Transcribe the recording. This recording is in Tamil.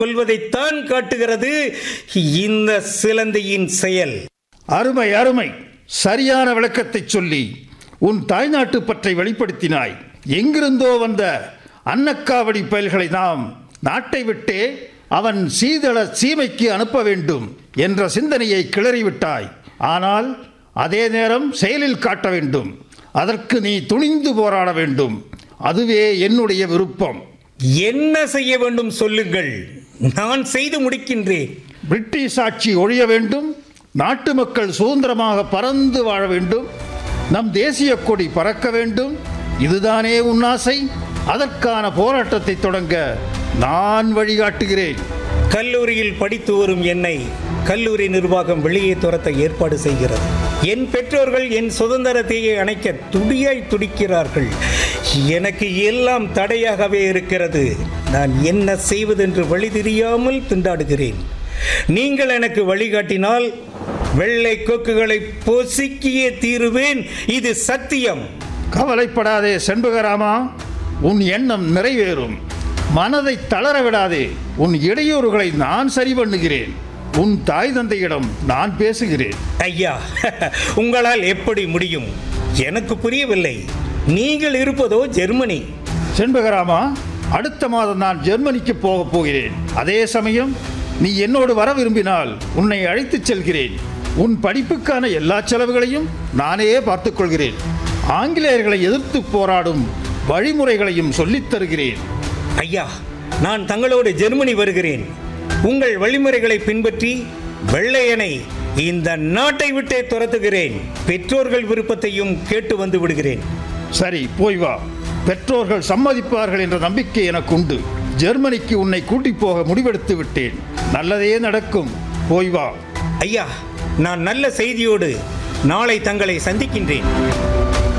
கொள்வதைத்தான் காட்டுகிறது இந்த சிலந்தியின் செயல் அருமை அருமை சரியான விளக்கத்தைச் சொல்லி உன் தாய்நாட்டு பற்றை வெளிப்படுத்தினாய் எங்கிருந்தோ வந்த அன்னக்காவடி பயல்களை நாம் நாட்டை விட்டே அவன் சீதள சீமைக்கு அனுப்ப வேண்டும் என்ற சிந்தனையை கிளறிவிட்டாய் ஆனால் அதே நேரம் செயலில் காட்ட வேண்டும் அதற்கு நீ துணிந்து போராட வேண்டும் அதுவே என்னுடைய விருப்பம் என்ன செய்ய வேண்டும் சொல்லுங்கள் நான் செய்து முடிக்கின்றேன் பிரிட்டிஷ் ஆட்சி ஒழிய வேண்டும் நாட்டு மக்கள் சுதந்திரமாக பறந்து வாழ வேண்டும் நம் தேசிய கொடி பறக்க வேண்டும் இதுதானே உன் ஆசை அதற்கான போராட்டத்தை தொடங்க நான் வழிகாட்டுகிறேன் கல்லூரியில் படித்து வரும் என்னை கல்லூரி நிர்வாகம் வெளியே துரத்த ஏற்பாடு செய்கிறது என் பெற்றோர்கள் என் சுதந்திரத்தையே அணைக்க துடியாய் துடிக்கிறார்கள் எனக்கு எல்லாம் தடையாகவே இருக்கிறது நான் என்ன செய்வதென்று வழி தெரியாமல் திண்டாடுகிறேன் நீங்கள் எனக்கு வழிகாட்டினால் வெள்ளை கொக்குகளை பொசுக்கியே தீருவேன் இது சத்தியம் கவலைப்படாதே செண்பகராமா உன் எண்ணம் நிறைவேறும் மனதை தளர விடாதே உன் இடையூறுகளை நான் சரி பண்ணுகிறேன் உன் தாய் தந்தையிடம் நான் பேசுகிறேன் ஐயா உங்களால் எப்படி முடியும் எனக்கு புரியவில்லை நீங்கள் இருப்பதோ ஜெர்மனி செண்பகராமா அடுத்த மாதம் நான் ஜெர்மனிக்கு போகப் போகிறேன் அதே சமயம் நீ என்னோடு வர விரும்பினால் உன்னை அழைத்துச் செல்கிறேன் உன் படிப்புக்கான எல்லா செலவுகளையும் நானே பார்த்துக் கொள்கிறேன் ஆங்கிலேயர்களை எதிர்த்து போராடும் வழிமுறைகளையும் சொல்லித் தருகிறேன் ஐயா நான் தங்களோடு ஜெர்மனி வருகிறேன் உங்கள் வழிமுறைகளை பின்பற்றி வெள்ளையனை இந்த நாட்டை விட்டே துரத்துகிறேன் பெற்றோர்கள் விருப்பத்தையும் கேட்டு வந்து விடுகிறேன் சரி போய் வா பெற்றோர்கள் சம்மதிப்பார்கள் என்ற நம்பிக்கை எனக்கு உண்டு ஜெர்மனிக்கு உன்னை கூட்டிப் போக முடிவெடுத்து விட்டேன் நல்லதே நடக்கும் போய் வா ஐயா நான் நல்ல செய்தியோடு நாளை தங்களை சந்திக்கின்றேன்